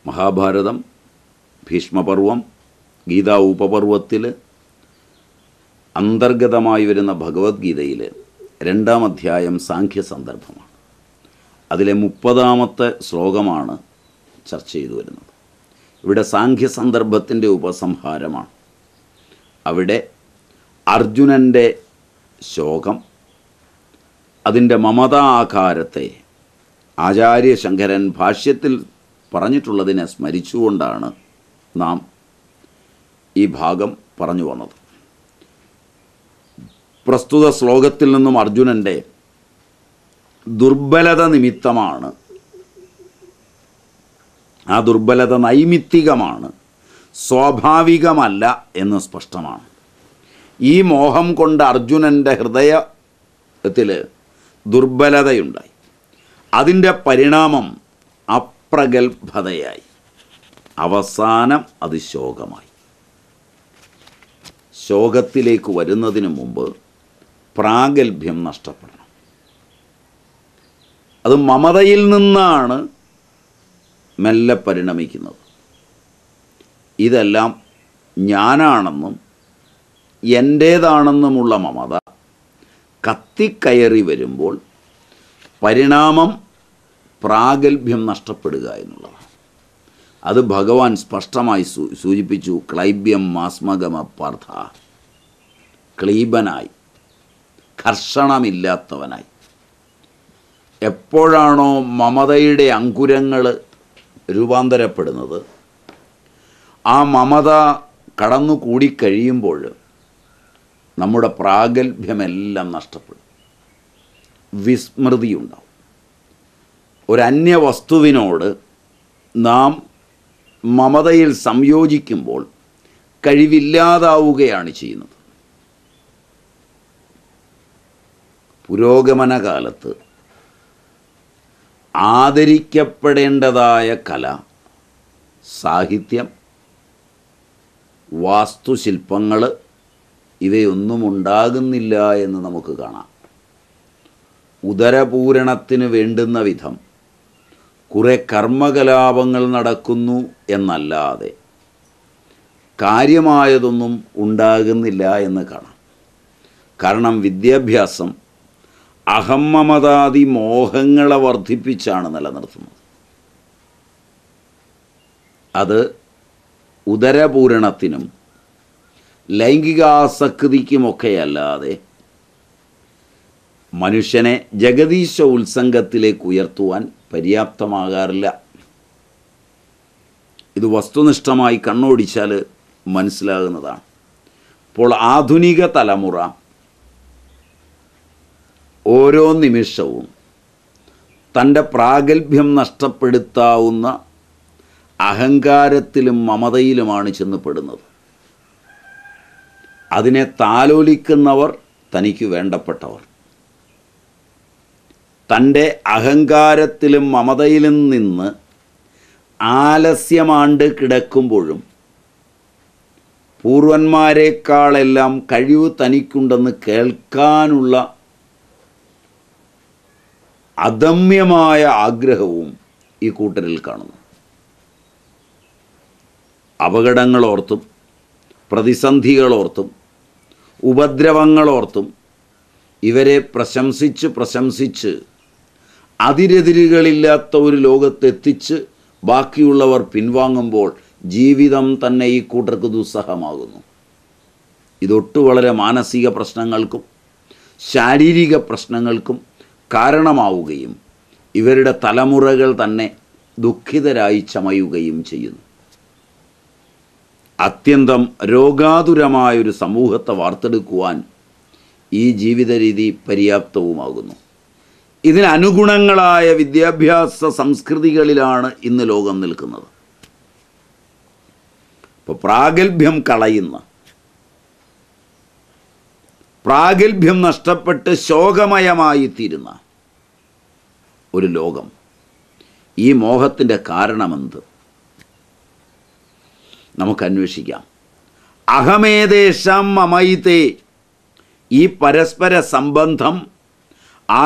മഹാഭാരതം ഭീഷ്മപർവം ഗീതാ ഉപപർവത്തിൽ അന്തർഗതമായി വരുന്ന ഭഗവത്ഗീതയിൽ രണ്ടാം അധ്യായം സാഖ്യ സന്ദർഭമാണ് അതിലെ മുപ്പതാമത്തെ ശ്ലോകമാണ് ചർച്ച ചെയ്തു വരുന്നത് ഇവിടെ സാഖ്യ സന്ദർഭത്തിൻ്റെ ഉപസംഹാരമാണ് അവിടെ അർജുനൻ്റെ ശോകം അതിൻ്റെ മമതാ ആകാരത്തെ ആചാര്യശങ്കരൻ ഭാഷ്യത്തിൽ പറഞ്ഞിട്ടുള്ളതിനെ സ്മരിച്ചുകൊണ്ടാണ് നാം ഈ ഭാഗം പറഞ്ഞു വന്നത് പ്രസ്തുത ശ്ലോകത്തിൽ നിന്നും അർജുനൻ്റെ ദുർബലത നിമിത്തമാണ് ആ ദുർബലത നൈമിത്തികമാണ് സ്വാഭാവികമല്ല എന്ന് സ്പഷ്ടമാണ് ഈ മോഹം കൊണ്ട് അർജുനൻ്റെ ഹൃദയത്തിൽ ദുർബലതയുണ്ടായി അതിൻ്റെ പരിണാമം അപ്രഗത്ഭതയായി അവസാനം അത് ശോകമായി ശോകത്തിലേക്ക് വരുന്നതിന് മുമ്പ് പ്രാഗൽഭ്യം നഷ്ടപ്പെടണം അത് മമതയിൽ നിന്നാണ് മെല്ലെ പരിണമിക്കുന്നത് ഇതെല്ലാം ഞാനാണെന്നും എൻ്റേതാണെന്നുമുള്ള മമത കത്തിക്കയറി വരുമ്പോൾ പരിണാമം പ്രാഗൽഭ്യം നഷ്ടപ്പെടുക എന്നുള്ളതാണ് അത് ഭഗവാൻ സ്പഷ്ടമായി സൂ സൂചിപ്പിച്ചു ക്ലൈബ്യം മാസ്മഗമ പാർത്ഥ ക്ലീബനായി കർഷണമില്ലാത്തവനായി എപ്പോഴാണോ മമതയുടെ അങ്കുരങ്ങൾ രൂപാന്തരപ്പെടുന്നത് ആ മമത കടന്നു കൂടിക്കഴിയുമ്പോൾ നമ്മുടെ പ്രാഗൽഭ്യമെല്ലാം നഷ്ടപ്പെടും വിസ്മൃതിയുണ്ടാവും ഒരന്യ വസ്തുവിനോട് നാം മമതയിൽ സംയോജിക്കുമ്പോൾ കഴിവില്ലാതാവുകയാണ് ചെയ്യുന്നത് പുരോഗമന കാലത്ത് ആദരിക്കപ്പെടേണ്ടതായ കല സാഹിത്യം വാസ്തുശില്പങ്ങൾ ഇവയൊന്നും ഉണ്ടാകുന്നില്ല എന്ന് നമുക്ക് കാണാം ഉദരപൂരണത്തിന് വേണ്ടുന്ന വിധം കുറേ കർമ്മകലാപങ്ങൾ നടക്കുന്നു എന്നല്ലാതെ കാര്യമായതൊന്നും ഉണ്ടാകുന്നില്ല എന്ന് കാണാം കാരണം വിദ്യാഭ്യാസം അഹമ്മമതാദി മോഹങ്ങളെ വർദ്ധിപ്പിച്ചാണ് നിലനിർത്തുന്നത് അത് ഉദരപൂരണത്തിനും ലൈംഗികാസക്തിക്കുമൊക്കെയല്ലാതെ മനുഷ്യനെ ജഗദീശ ഉത്സംഗത്തിലേക്ക് ഉയർത്തുവാൻ പര്യാപ്തമാകാറില്ല ഇത് വസ്തുനിഷ്ഠമായി കണ്ണോടിച്ചാൽ മനസ്സിലാകുന്നതാണ് അപ്പോൾ ആധുനിക തലമുറ ഓരോ നിമിഷവും തൻ്റെ പ്രാഗൽഭ്യം നഷ്ടപ്പെടുത്താവുന്ന അഹങ്കാരത്തിലും മമതയിലുമാണ് ചെന്ന് പെടുന്നത് അതിനെ താലോലിക്കുന്നവർ തനിക്ക് വേണ്ടപ്പെട്ടവർ തൻ്റെ അഹങ്കാരത്തിലും മമതയിലും നിന്ന് ആലസ്യമാണ്ട് കിടക്കുമ്പോഴും പൂർവന്മാരെക്കാളെല്ലാം കഴിവ് തനിക്കുണ്ടെന്ന് കേൾക്കാനുള്ള അദമ്യമായ ആഗ്രഹവും ഈ കൂട്ടരിൽ കാണുന്നു അപകടങ്ങളോർത്തും പ്രതിസന്ധികളോർത്തും ഉപദ്രവങ്ങളോർത്തും ഇവരെ പ്രശംസിച്ച് പ്രശംസിച്ച് അതിരെതിരുകളില്ലാത്ത ഒരു ലോകത്തെത്തിച്ച് ബാക്കിയുള്ളവർ പിൻവാങ്ങുമ്പോൾ ജീവിതം തന്നെ ഈ കൂട്ടർക്ക് ദുസ്സഹമാകുന്നു ഇതൊട്ടു വളരെ മാനസിക പ്രശ്നങ്ങൾക്കും ശാരീരിക പ്രശ്നങ്ങൾക്കും കാരണമാവുകയും ഇവരുടെ തലമുറകൾ തന്നെ ദുഃഖിതരായി ചമയുകയും ചെയ്യുന്നു അത്യന്തം രോഗാതുരമായൊരു സമൂഹത്തെ വാർത്തെടുക്കുവാൻ ഈ ജീവിത രീതി പര്യാപ്തവുമാകുന്നു ഇതിന് അനുഗുണങ്ങളായ വിദ്യാഭ്യാസ സംസ്കൃതികളിലാണ് ഇന്ന് ലോകം നിൽക്കുന്നത് ഇപ്പോൾ പ്രാഗൽഭ്യം കളയുന്ന പ്രാഗൽഭ്യം നഷ്ടപ്പെട്ട് ശോകമയമായി തീരുന്ന ഒരു ലോകം ഈ മോഹത്തിൻ്റെ കാരണമെന്ത് നമുക്ക് അന്വേഷിക്കാം അഹമേദേശം മമയിതേ ഈ പരസ്പര സംബന്ധം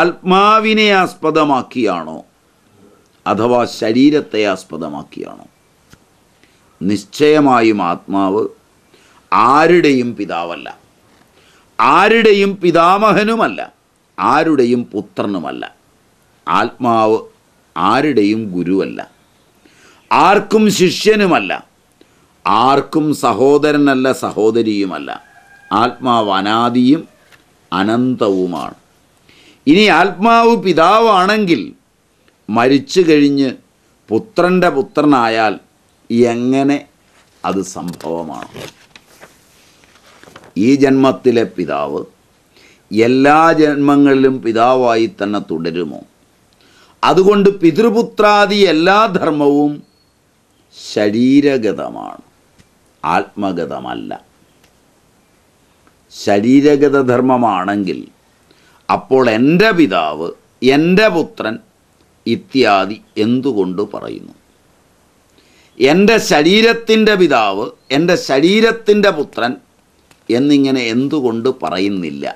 ആത്മാവിനെ ആസ്പദമാക്കിയാണോ അഥവാ ശരീരത്തെ ആസ്പദമാക്കിയാണോ നിശ്ചയമായും ആത്മാവ് ആരുടെയും പിതാവല്ല ആരുടെയും പിതാമഹനുമല്ല ആരുടെയും പുത്രനുമല്ല ആത്മാവ് ആരുടെയും ഗുരുവല്ല ആർക്കും ശിഷ്യനുമല്ല ആർക്കും സഹോദരനല്ല സഹോദരിയുമല്ല ആത്മാവ് അനാദിയും അനന്തവുമാണ് ഇനി ആത്മാവ് പിതാവാണെങ്കിൽ മരിച്ചു കഴിഞ്ഞ് പുത്രൻ്റെ പുത്രനായാൽ എങ്ങനെ അത് സംഭവമാണ് ഈ ജന്മത്തിലെ പിതാവ് എല്ലാ ജന്മങ്ങളിലും പിതാവായി തന്നെ തുടരുമോ അതുകൊണ്ട് പിതൃപുത്രാദി എല്ലാ ധർമ്മവും ശരീരഗതമാണ് ആത്മഗതമല്ല ശരീരഗത ധർമ്മമാണെങ്കിൽ അപ്പോൾ എൻ്റെ പിതാവ് എൻ്റെ പുത്രൻ ഇത്യാദി എന്തുകൊണ്ട് പറയുന്നു എൻ്റെ ശരീരത്തിൻ്റെ പിതാവ് എൻ്റെ ശരീരത്തിൻ്റെ പുത്രൻ എന്നിങ്ങനെ എന്തുകൊണ്ട് പറയുന്നില്ല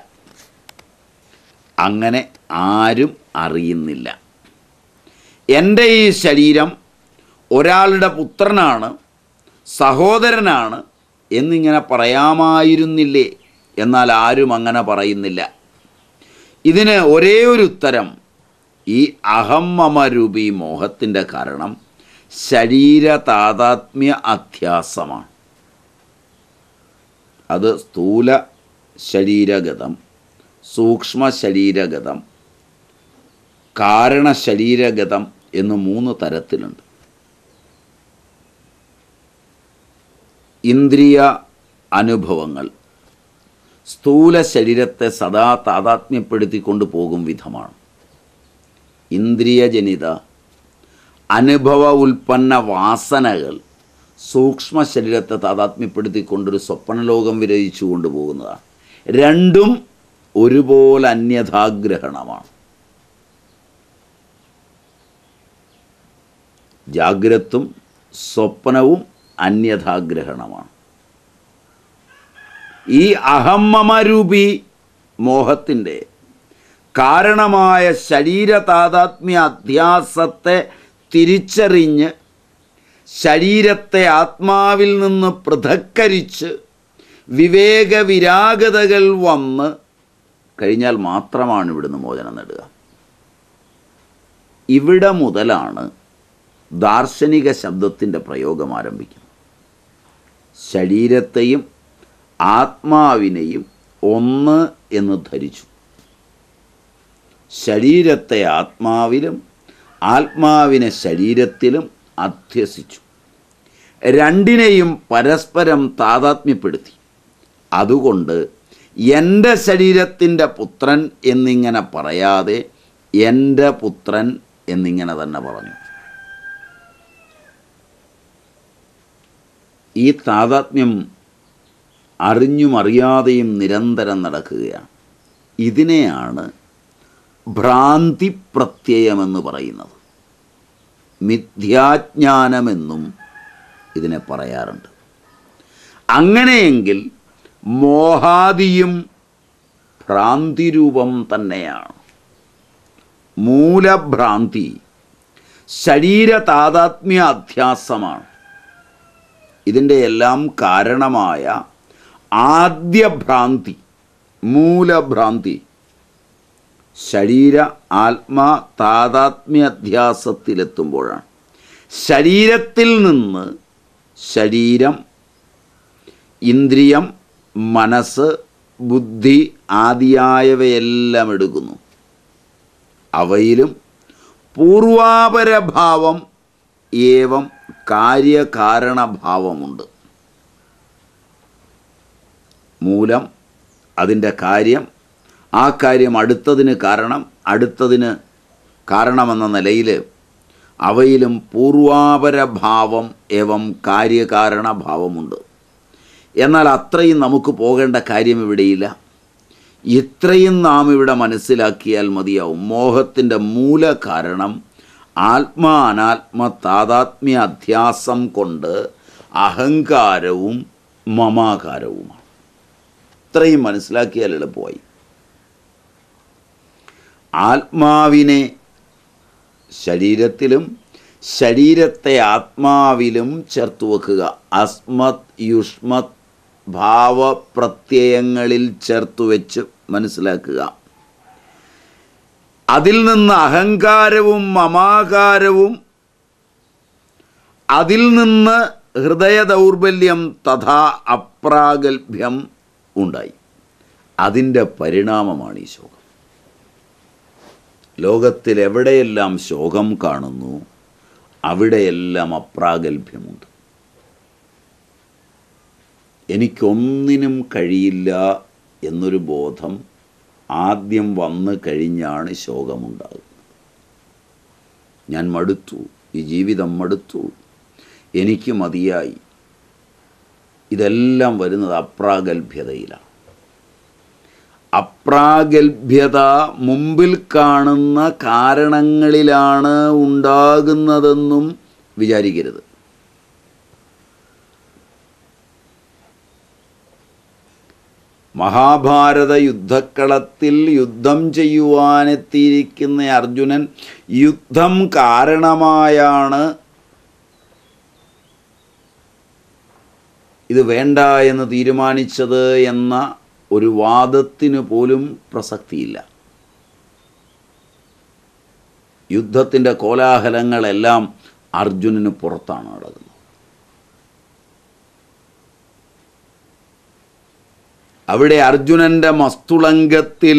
അങ്ങനെ ആരും അറിയുന്നില്ല എൻ്റെ ഈ ശരീരം ഒരാളുടെ പുത്രനാണ് സഹോദരനാണ് എന്നിങ്ങനെ പറയാമായിരുന്നില്ലേ എന്നാൽ ആരും അങ്ങനെ പറയുന്നില്ല ഇതിന് ഒരേ ഒരു ഉത്തരം ഈ അഹമ്മമരൂപി മോഹത്തിൻ്റെ കാരണം ശരീര താതാത്മ്യ അധ്യാസമാണ് അത് സ്ഥൂല ശരീരഗതം സൂക്ഷ്മ ശരീരഗതം കാരണ ശരീരഗതം എന്ന് മൂന്ന് തരത്തിലുണ്ട് ഇന്ദ്രിയ അനുഭവങ്ങൾ സ്ഥൂല ശരീരത്തെ സദാ താതാത്മ്യപ്പെടുത്തിക്കൊണ്ട് പോകും വിധമാണ് ഇന്ദ്രിയജനിത അനുഭവ ഉൽപ്പന്ന വാസനകൾ സൂക്ഷ്മ ശരീരത്തെ താതാത്മ്യപ്പെടുത്തിക്കൊണ്ടൊരു സ്വപ്നലോകം വിരയിച്ചു കൊണ്ടുപോകുന്നതാണ് രണ്ടും ഒരുപോലെ അന്യഥാഗ്രഹണമാണ് ജാഗ്രത്തും സ്വപ്നവും അന്യഥാഗ്രഹണമാണ് ഈ അഹമ്മമരൂപി മോഹത്തിൻ്റെ കാരണമായ ശരീര താതാത്മ്യ അധ്യാസത്തെ തിരിച്ചറിഞ്ഞ് ശരീരത്തെ ആത്മാവിൽ നിന്ന് പൃഥക്കരിച്ച് വിവേകവിരാഗതകൾ വന്ന് കഴിഞ്ഞാൽ മാത്രമാണ് ഇവിടുന്ന് മോചനം നേടുക ഇവിടെ മുതലാണ് ദാർശനിക ശബ്ദത്തിൻ്റെ പ്രയോഗം ആരംഭിക്കുന്നത് ശരീരത്തെയും ആത്മാവിനെയും ഒന്ന് എന്ന് ധരിച്ചു ശരീരത്തെ ആത്മാവിലും ആത്മാവിനെ ശരീരത്തിലും അധ്യസിച്ചു രണ്ടിനെയും പരസ്പരം താതാത്മ്യപ്പെടുത്തി അതുകൊണ്ട് എൻ്റെ ശരീരത്തിൻ്റെ പുത്രൻ എന്നിങ്ങനെ പറയാതെ എൻ്റെ പുത്രൻ എന്നിങ്ങനെ തന്നെ പറഞ്ഞു ഈ താതാത്മ്യം അറിഞ്ഞും അറിയാതെയും നിരന്തരം നടക്കുകയാണ് ഇതിനെയാണ് ഭ്രാന്തി പ്രത്യയമെന്ന് പറയുന്നത് മിഥ്യാജ്ഞാനമെന്നും ഇതിനെ പറയാറുണ്ട് അങ്ങനെയെങ്കിൽ മോഹാദിയും ഭ്രാന്തിരൂപം തന്നെയാണ് മൂലഭ്രാന്തി ശരീര താതാത്മ്യ അധ്യാസമാണ് ഇതിൻ്റെ എല്ലാം കാരണമായ ആദ്യ ഭ്രാന്തി മൂലഭ്രാന്തി ശരീര ആത്മാ താതാത്മ്യധ്യാസത്തിലെത്തുമ്പോഴാണ് ശരീരത്തിൽ നിന്ന് ശരീരം ഇന്ദ്രിയം മനസ്സ് ബുദ്ധി ആദിയായവയെല്ലാം എടുക്കുന്നു അവയിലും പൂർവാപരഭാവം ഏവം കാര്യകാരണഭാവമുണ്ട് മൂലം അതിൻ്റെ കാര്യം ആ കാര്യം അടുത്തതിന് കാരണം അടുത്തതിന് കാരണമെന്ന നിലയിൽ അവയിലും പൂർവാപരഭാവം ഏവം കാര്യകാരണഭാവമുണ്ട് എന്നാൽ അത്രയും നമുക്ക് പോകേണ്ട കാര്യം ഇവിടെയില്ല ഇത്രയും നാം ഇവിടെ മനസ്സിലാക്കിയാൽ മതിയാവും മോഹത്തിൻ്റെ മൂലകാരണം ആത്മാ അനാത്മ താതാത്മ്യ അധ്യാസം കൊണ്ട് അഹങ്കാരവും മമാകാരവുമാണ് ഇത്രയും മനസ്സിലാക്കിയാൽ എളുപ്പമായി ആത്മാവിനെ ശരീരത്തിലും ശരീരത്തെ ആത്മാവിലും ചേർത്ത് വെക്കുക അസ്മത് യുഷ്മത് ഭാവപ്രത്യയങ്ങളിൽ ചേർത്ത് വെച്ച് മനസ്സിലാക്കുക അതിൽ നിന്ന് അഹങ്കാരവും മമാകാരവും അതിൽ നിന്ന് ഹൃദയ ദൗർബല്യം തഥാ അപ്രാഗൽഭ്യം ഉണ്ടായി അതിൻ്റെ പരിണാമമാണ് ഈ ശോകം ലോകത്തിൽ എവിടെയെല്ലാം ശോകം കാണുന്നു അവിടെയെല്ലാം അപ്രാഗൽഭ്യമുണ്ട് എനിക്കൊന്നിനും കഴിയില്ല എന്നൊരു ബോധം ആദ്യം വന്നു കഴിഞ്ഞാണ് ശോകമുണ്ടാകുന്നത് ഞാൻ മടുത്തു ഈ ജീവിതം മടുത്തു എനിക്ക് മതിയായി ഇതെല്ലാം വരുന്നത് അപ്രാഗൽഭ്യതയിലാണ് അപ്രാഗൽഭ്യത മുമ്പിൽ കാണുന്ന കാരണങ്ങളിലാണ് ഉണ്ടാകുന്നതെന്നും വിചാരിക്കരുത് മഹാഭാരത യുദ്ധക്കളത്തിൽ യുദ്ധം ചെയ്യുവാനെത്തിയിരിക്കുന്ന അർജുനൻ യുദ്ധം കാരണമായാണ് ഇത് വേണ്ട എന്ന് തീരുമാനിച്ചത് എന്ന ഒരു വാദത്തിന് പോലും പ്രസക്തിയില്ല യുദ്ധത്തിൻ്റെ കോലാഹലങ്ങളെല്ലാം അർജുനന് പുറത്താണ് നടക്കുന്നത് അവിടെ അർജുനൻ്റെ മസ്തുളങ്കത്തിൽ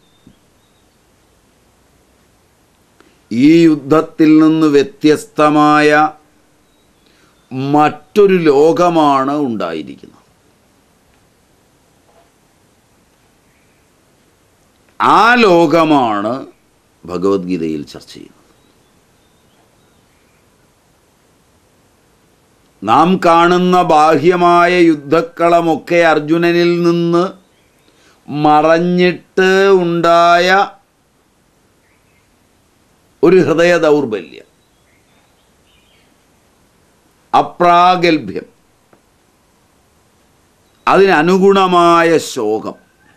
ഈ യുദ്ധത്തിൽ നിന്ന് വ്യത്യസ്തമായ മറ്റൊരു ലോകമാണ് ഉണ്ടായിരിക്കുന്നത് ആ ലോകമാണ് ഭഗവത്ഗീതയിൽ ചർച്ച ചെയ്യുന്നത് നാം കാണുന്ന ബാഹ്യമായ യുദ്ധക്കളമൊക്കെ അർജുനനിൽ നിന്ന് മറഞ്ഞിട്ട് ഉണ്ടായ ഒരു ഹൃദയ ദൗർബല്യം അപ്രാഗൽഭ്യം അതിനനുഗുണമായ ശോകം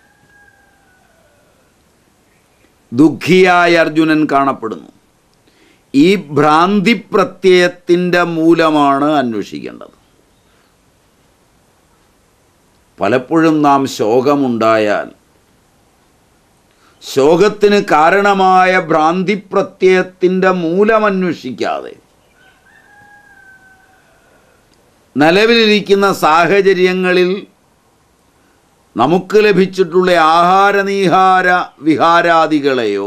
ദുഃഖിയായ അർജുനൻ കാണപ്പെടുന്നു ഈ ഭ്രാന്തി പ്രത്യയത്തിൻ്റെ മൂലമാണ് അന്വേഷിക്കേണ്ടത് പലപ്പോഴും നാം ശോകമുണ്ടായാൽ ശോകത്തിന് കാരണമായ ഭ്രാന്തി പ്രത്യയത്തിൻ്റെ മൂലം അന്വേഷിക്കാതെ നിലവിലിരിക്കുന്ന സാഹചര്യങ്ങളിൽ നമുക്ക് ലഭിച്ചിട്ടുള്ള ആഹാരനീഹാര വിഹാരാദികളെയോ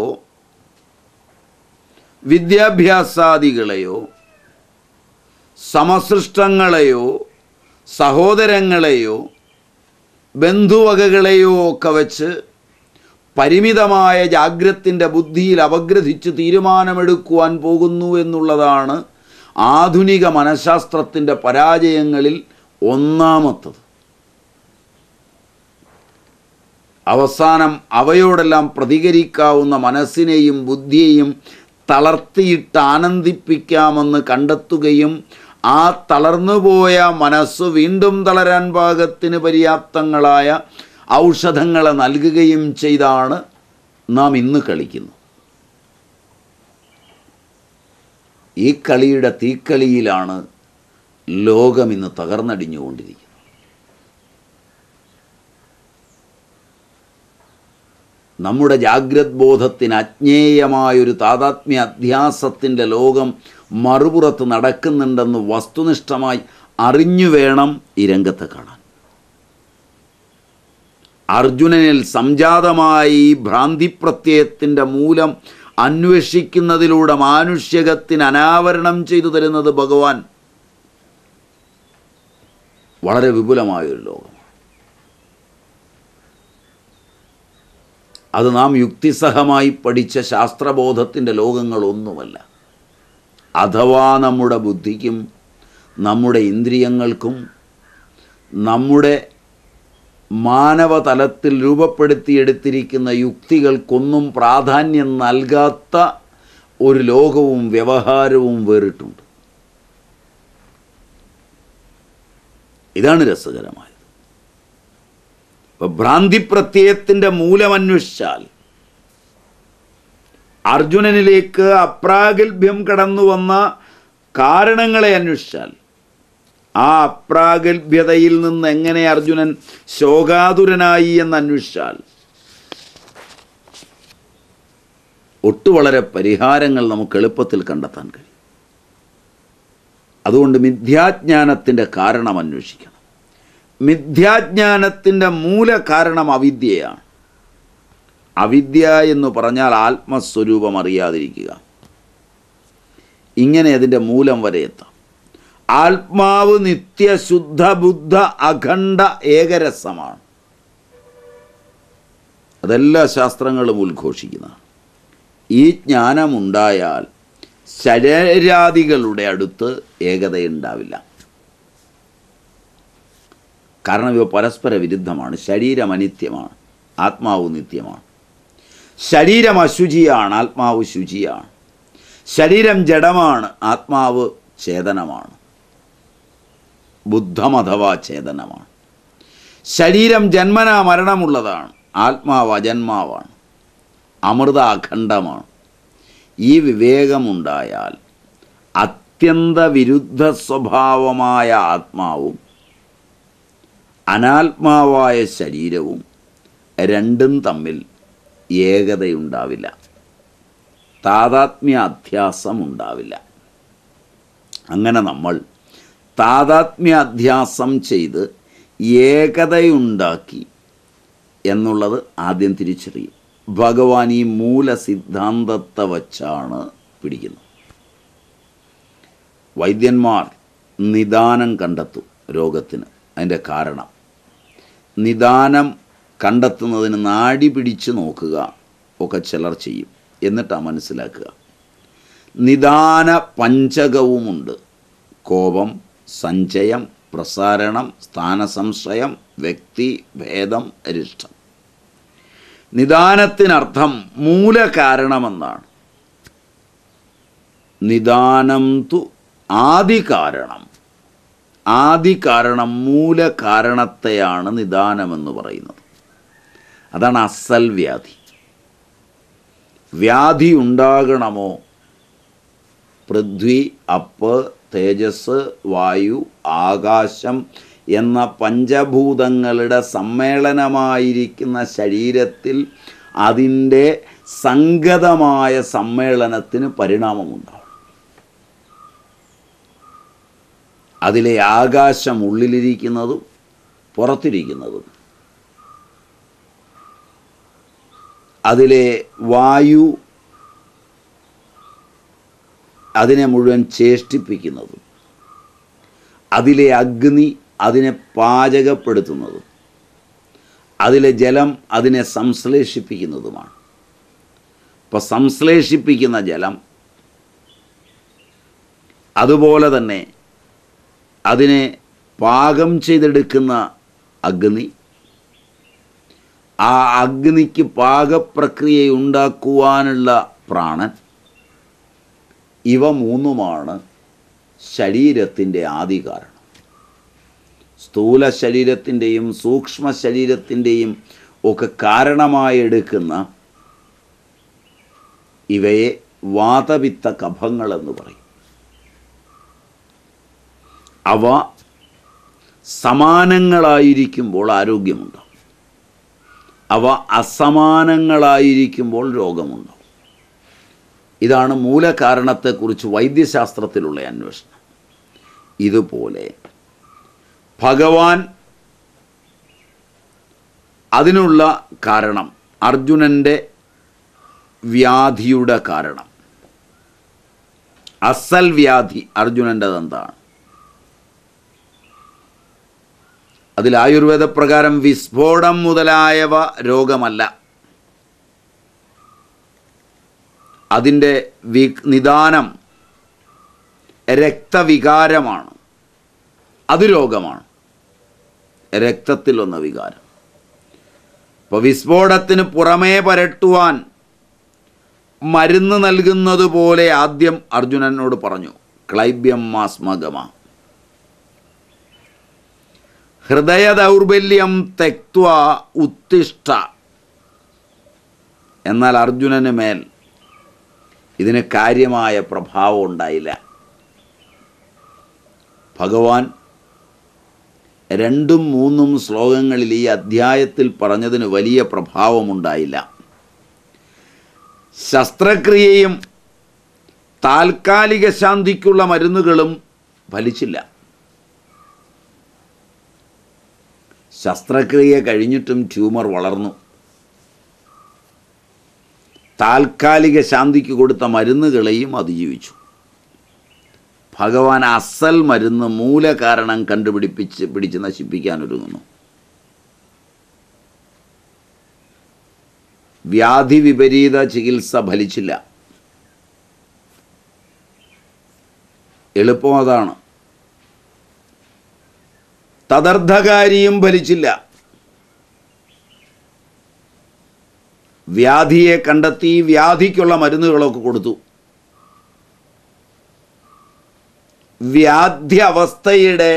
വിദ്യാഭ്യാസാദികളെയോ സമസൃഷ്ടങ്ങളെയോ സഹോദരങ്ങളെയോ ബന്ധുവകകളെയോ ഒക്കെ വച്ച് പരിമിതമായ ജാഗ്രത്തിൻ്റെ ബുദ്ധിയിൽ അപഗ്രഥിച്ച് തീരുമാനമെടുക്കുവാൻ പോകുന്നു എന്നുള്ളതാണ് ആധുനിക മനഃശാസ്ത്രത്തിൻ്റെ പരാജയങ്ങളിൽ ഒന്നാമത്തത് അവസാനം അവയോടെല്ലാം പ്രതികരിക്കാവുന്ന മനസ്സിനെയും ബുദ്ധിയെയും തളർത്തിയിട്ട് ആനന്ദിപ്പിക്കാമെന്ന് കണ്ടെത്തുകയും ആ തളർന്നുപോയ മനസ്സ് വീണ്ടും തളരാൻ പാകത്തിന് പര്യാപ്തങ്ങളായ ഔഷധങ്ങളെ നൽകുകയും ചെയ്താണ് നാം ഇന്ന് കളിക്കുന്നത് ഈ കളിയുടെ തീക്കളിയിലാണ് ലോകം ഇന്ന് തകർന്നടിഞ്ഞുകൊണ്ടിരിക്കുന്നത് നമ്മുടെ ജാഗ്രത് ബോധത്തിന് അജ്ഞേയമായൊരു താതാത്മ്യ അധ്യാസത്തിൻ്റെ ലോകം മറുപുറത്ത് നടക്കുന്നുണ്ടെന്ന് വസ്തുനിഷ്ഠമായി അറിഞ്ഞു വേണം ഈ രംഗത്ത് കാണാൻ അർജുനനിൽ സംജാതമായ ഈ ഭ്രാന്തിപ്രത്യയത്തിൻ്റെ മൂലം അന്വേഷിക്കുന്നതിലൂടെ മാനുഷ്യകത്തിന് അനാവരണം ചെയ്തു തരുന്നത് ഭഗവാൻ വളരെ വിപുലമായൊരു ലോകം അത് നാം യുക്തിസഹമായി പഠിച്ച ശാസ്ത്രബോധത്തിൻ്റെ ലോകങ്ങളൊന്നുമല്ല അഥവാ നമ്മുടെ ബുദ്ധിക്കും നമ്മുടെ ഇന്ദ്രിയങ്ങൾക്കും നമ്മുടെ മാനവതലത്തിൽ രൂപപ്പെടുത്തിയെടുത്തിരിക്കുന്ന യുക്തികൾക്കൊന്നും പ്രാധാന്യം നൽകാത്ത ഒരു ലോകവും വ്യവഹാരവും വേറിട്ടുണ്ട് ഇതാണ് രസകരമായത് ഇപ്പൊ ഭ്രാന്തി പ്രത്യയത്തിൻ്റെ മൂലമന്വേഷിച്ചാൽ അർജുനനിലേക്ക് അപ്രാഗൽഭ്യം കടന്നു വന്ന കാരണങ്ങളെ അന്വേഷിച്ചാൽ ആ അപ്രാഗൽഭ്യതയിൽ നിന്ന് എങ്ങനെ അർജുനൻ ശോകാതുരനായി എന്ന് അന്വേഷിച്ചാൽ ഒട്ടു വളരെ പരിഹാരങ്ങൾ നമുക്ക് എളുപ്പത്തിൽ കണ്ടെത്താൻ കഴിയും അതുകൊണ്ട് മിഥ്യാജ്ഞാനത്തിൻ്റെ കാരണം അന്വേഷിക്കണം മിഥ്യാജ്ഞാനത്തിൻ്റെ മൂല കാരണം അവിദ്യയാണ് അവിദ്യ എന്ന് പറഞ്ഞാൽ ആത്മസ്വരൂപം അറിയാതിരിക്കുക ഇങ്ങനെ അതിൻ്റെ മൂലം വരെ എത്താം ആത്മാവ് നിത്യശുദ്ധ ബുദ്ധ അഖണ്ഡ ഏകരസമാണ് അതെല്ലാ ശാസ്ത്രങ്ങളും ഉദ്ഘോഷിക്കുന്നതാണ് ഈ ജ്ഞാനമുണ്ടായാൽ ശരീരാദികളുടെ അടുത്ത് ഏകതയുണ്ടാവില്ല കാരണം ഇവ പരസ്പര വിരുദ്ധമാണ് ശരീരം അനിത്യമാണ് ആത്മാവ് നിത്യമാണ് ശരീരം അശുചിയാണ് ആത്മാവ് ശുചിയാണ് ശരീരം ജഡമാണ് ആത്മാവ് ചേതനമാണ് ബുദ്ധം അഥവാ ചേതനമാണ് ശരീരം ജന്മന മരണമുള്ളതാണ് ആത്മാവ് അജന്മാവാണ് അമൃത അഖണ്ഡമാണ് ഈ വിവേകമുണ്ടായാൽ അത്യന്ത വിരുദ്ധ സ്വഭാവമായ ആത്മാവും അനാത്മാവായ ശരീരവും രണ്ടും തമ്മിൽ ഏകതയുണ്ടാവില്ല താതാത്മ്യ അധ്യാസം ഉണ്ടാവില്ല അങ്ങനെ നമ്മൾ താതാത്മ്യ അധ്യാസം ചെയ്ത് ഏകതയുണ്ടാക്കി എന്നുള്ളത് ആദ്യം തിരിച്ചറിയും ഭഗവാൻ ഈ മൂല സിദ്ധാന്തത്തെ വച്ചാണ് പിടിക്കുന്നത് വൈദ്യന്മാർ നിദാനം കണ്ടെത്തും രോഗത്തിന് അതിൻ്റെ കാരണം നിദാനം കണ്ടെത്തുന്നതിന് നാടി പിടിച്ച് നോക്കുക ഒക്കെ ചിലർ ചെയ്യും എന്നിട്ടാണ് മനസ്സിലാക്കുക നിദാന പഞ്ചകവുമുണ്ട് കോപം സഞ്ചയം പ്രസാരണം സ്ഥാനസംശയം വ്യക്തി ഭേദം അരിഷ്ടം നിദാനത്തിനർത്ഥം മൂലകാരണമെന്നാണ് നിദാനം തു ആദി കാരണം ആദി കാരണം മൂലകാരണത്തെയാണ് നിദാനമെന്ന് പറയുന്നത് അതാണ് അസൽ വ്യാധി വ്യാധി ഉണ്ടാകണമോ പൃഥ്വി അപ്പ് തേജസ് വായു ആകാശം എന്ന പഞ്ചഭൂതങ്ങളുടെ സമ്മേളനമായിരിക്കുന്ന ശരീരത്തിൽ അതിൻ്റെ സംഗതമായ സമ്മേളനത്തിന് പരിണാമമുണ്ടാവും അതിലെ ആകാശം ഉള്ളിലിരിക്കുന്നതും പുറത്തിരിക്കുന്നതും അതിലെ വായു അതിനെ മുഴുവൻ ചേഷ്ടിപ്പിക്കുന്നതും അതിലെ അഗ്നി അതിനെ പാചകപ്പെടുത്തുന്നതും അതിലെ ജലം അതിനെ സംശ്ലേഷിപ്പിക്കുന്നതുമാണ് ഇപ്പോൾ സംശ്ലേഷിപ്പിക്കുന്ന ജലം അതുപോലെ തന്നെ അതിനെ പാകം ചെയ്തെടുക്കുന്ന അഗ്നി ആ അഗ്നിക്ക് പാകപ്രക്രിയ ഉണ്ടാക്കുവാനുള്ള പ്രാണൻ ഇവ മൂന്നുമാണ് ശരീരത്തിൻ്റെ ആദി കാരണം സ്ഥൂല ശരീരത്തിൻ്റെയും സൂക്ഷ്മ ശരീരത്തിൻ്റെയും ഒക്കെ കാരണമായി എടുക്കുന്ന ഇവയെ വാതപിത്ത കഫങ്ങളെന്ന് പറയും അവ സമാനങ്ങളായിരിക്കുമ്പോൾ ആരോഗ്യമുണ്ടാവും അവ അസമാനങ്ങളായിരിക്കുമ്പോൾ രോഗമുണ്ടാവും ഇതാണ് മൂലകാരണത്തെക്കുറിച്ച് വൈദ്യശാസ്ത്രത്തിലുള്ള അന്വേഷണം ഇതുപോലെ ഭഗവാൻ അതിനുള്ള കാരണം അർജുനൻ്റെ വ്യാധിയുടെ കാരണം അസൽ വ്യാധി അർജുനൻ്റെത് എന്താണ് അതിൽ ആയുർവേദ പ്രകാരം വിസ്ഫോടം മുതലായവ രോഗമല്ല അതിൻ്റെ വി നിദാനം രക്തവികാരമാണ് അത് രോഗമാണ് രക്തത്തിൽ വന്ന വികാരം ഇപ്പോൾ വിസ്ഫോടത്തിന് പുറമേ പരട്ടുവാൻ മരുന്ന് നൽകുന്നത് പോലെ ആദ്യം അർജുനനോട് പറഞ്ഞു ക്ലൈബ്യം മാസ്മഗമ ഹൃദയ ദൗർബല്യം തെക്വ ഉത്തിഷ്ഠ എന്നാൽ അർജുനന് മേൽ ഇതിന് കാര്യമായ പ്രഭാവം ഉണ്ടായില്ല ഭഗവാൻ രണ്ടും മൂന്നും ശ്ലോകങ്ങളിൽ ഈ അധ്യായത്തിൽ പറഞ്ഞതിന് വലിയ പ്രഭാവമുണ്ടായില്ല ശസ്ത്രക്രിയയും താൽക്കാലിക ശാന്തിക്കുള്ള മരുന്നുകളും ഫലിച്ചില്ല ശസ്ത്രക്രിയ കഴിഞ്ഞിട്ടും ട്യൂമർ വളർന്നു താൽക്കാലിക ശാന്തിക്ക് കൊടുത്ത മരുന്നുകളെയും അതിജീവിച്ചു ഭഗവാൻ അസൽ മരുന്ന് മൂലകാരണം കണ്ടുപിടിപ്പിച്ച് പിടിച്ച് നശിപ്പിക്കാൻ ഒരുങ്ങുന്നു വ്യാധി വിപരീത ചികിത്സ ഫലിച്ചില്ല എളുപ്പം അതാണ് തദർത്ഥകാരിയും ഫലിച്ചില്ല വ്യാധിയെ കണ്ടെത്തി വ്യാധിക്കുള്ള മരുന്നുകളൊക്കെ കൊടുത്തു വ്യാധ്യവസ്ഥയുടെ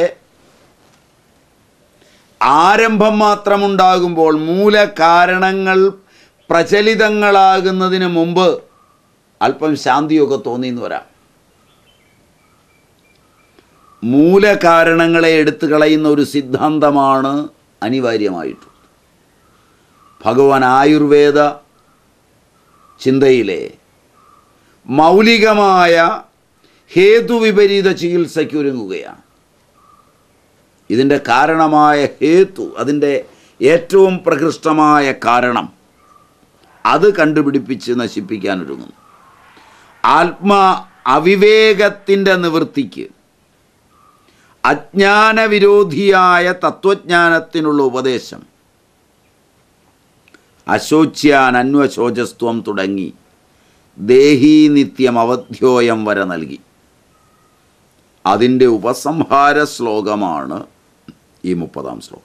ആരംഭം മാത്രമുണ്ടാകുമ്പോൾ മൂലകാരണങ്ങൾ പ്രചലിതങ്ങളാകുന്നതിന് മുമ്പ് അല്പം ശാന്തിയൊക്കെ തോന്നിയെന്ന് വരാം മൂലകാരണങ്ങളെ എടുത്തു കളയുന്ന ഒരു സിദ്ധാന്തമാണ് അനിവാര്യമായിട്ടുള്ളത് ഭഗവാൻ ആയുർവേദ ചിന്തയിലെ മൗലികമായ ഹേതുവിപരീത ചികിത്സയ്ക്ക് ഒരുങ്ങുകയാണ് ഇതിൻ്റെ കാരണമായ ഹേതു അതിൻ്റെ ഏറ്റവും പ്രകൃഷ്ടമായ കാരണം അത് കണ്ടുപിടിപ്പിച്ച് നശിപ്പിക്കാൻ ഒരുങ്ങുന്നു ആത്മാ അവിവേകത്തിൻ്റെ നിവൃത്തിക്ക് അജ്ഞാനവിരോധിയായ തത്വജ്ഞാനത്തിനുള്ള ഉപദേശം അശോച്യാൻ അന്വശോചസ്ത്വം തുടങ്ങി ദേഹീ നിത്യം അവധ്യോയം വരെ നൽകി അതിൻ്റെ ഉപസംഹാര ശ്ലോകമാണ് ഈ മുപ്പതാം ശ്ലോകം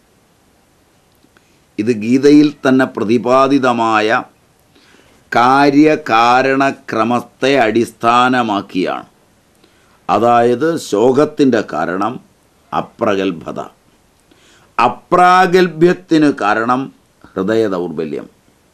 ഇത് ഗീതയിൽ തന്നെ പ്രതിപാദിതമായ കാര്യകാരണക്രമത്തെ അടിസ്ഥാനമാക്കിയാണ് അതായത് ശോകത്തിൻ്റെ കാരണം അപ്രഗത്ഭത അപ്രാഗൽഭ്യത്തിന് കാരണം ഹൃദയ ദൗർബല്യം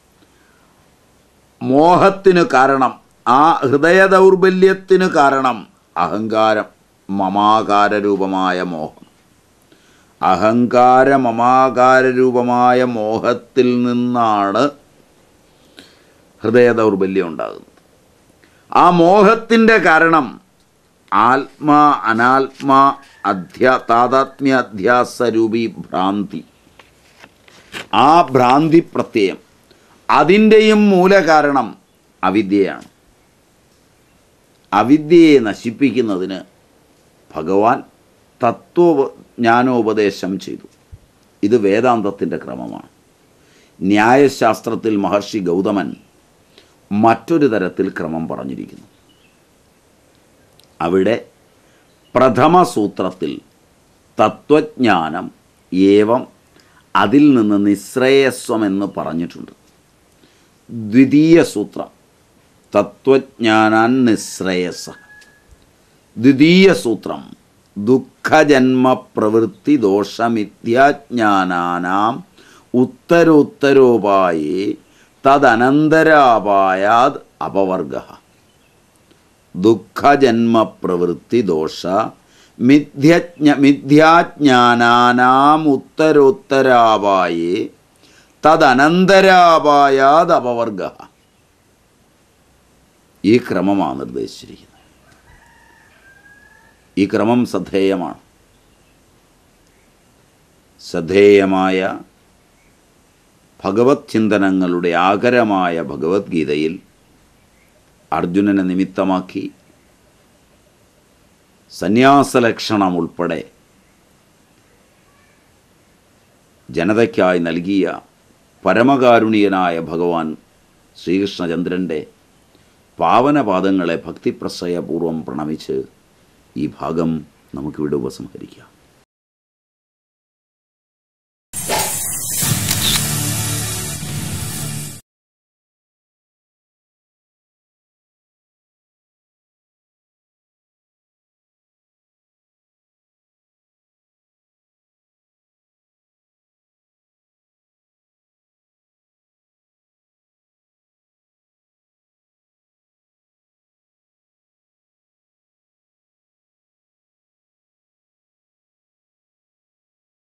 മോഹത്തിന് കാരണം ആ ഹൃദയ ദൗർബല്യത്തിന് കാരണം അഹങ്കാരം മമാകാര രൂപമായ മോഹം അഹങ്കാര മമാകാര രൂപമായ മോഹത്തിൽ നിന്നാണ് ഹൃദയ ദൗർബല്യം ഉണ്ടാകുന്നത് ആ മോഹത്തിൻ്റെ കാരണം ആത്മാ അനാത്മാ അധ്യാ താതാത്മ്യ അധ്യാസരൂപി ഭ്രാന്തി ആ ഭ്രാന്തി പ്രത്യയം അതിൻ്റെയും മൂലകാരണം അവിദ്യയാണ് അവിദ്യയെ നശിപ്പിക്കുന്നതിന് ഭഗവാൻ തത്വ ജ്ഞാനോപദേശം ചെയ്തു ഇത് വേദാന്തത്തിൻ്റെ ക്രമമാണ് ന്യായശാസ്ത്രത്തിൽ മഹർഷി ഗൗതമൻ മറ്റൊരു തരത്തിൽ ക്രമം പറഞ്ഞിരിക്കുന്നു അവിടെ പ്രഥമ സൂത്രത്തിൽ തത്വജ്ഞാനം ഏവം അതിൽ നിന്ന് നിശ്രേയസ്വം എന്ന് പറഞ്ഞിട്ടുണ്ട് ദ്വിതീയ സൂത്രം തത്വജ്ഞാനാൻ നിശ്രേയസ ദ്വിതീയ സൂത്രം ദുഃഖജന്മ പ്രവൃത്തി ദോഷമിഥ്യാജ്ഞാനാനാം ഉത്തരോത്തരോപായേ തദനന്തരാപായാത് അപവർഗ ദുഃഖജന്മ പ്രവൃത്തി ദോഷ മിഥ്യജ്ഞ മിഥ്യാജ്ഞാനാനാം ഉത്തരോത്തരാപായേ തദനന്തരാപായാത് അപവർഗ ഈ ക്രമമാണ് നിർദ്ദേശിച്ചിരിക്കുന്നത് ഈ ക്രമം ശ്രദ്ധേയമാണ് ശ്രദ്ധേയമായ ഭഗവത് ചിന്തനങ്ങളുടെ ആകരമായ ഭഗവത്ഗീതയിൽ അർജുനനെ നിമിത്തമാക്കി സന്യാസലക്ഷണം ഉൾപ്പെടെ ജനതയ്ക്കായി നൽകിയ പരമകാരുണിയനായ ഭഗവാൻ ശ്രീകൃഷ്ണചന്ദ്രൻ്റെ പാവനപാദങ്ങളെ ഭക്തിപ്രസയപൂർവം പ്രണമിച്ച് ഈ ഭാഗം നമുക്കിവിടെ ഉപസംഹരിക്കാം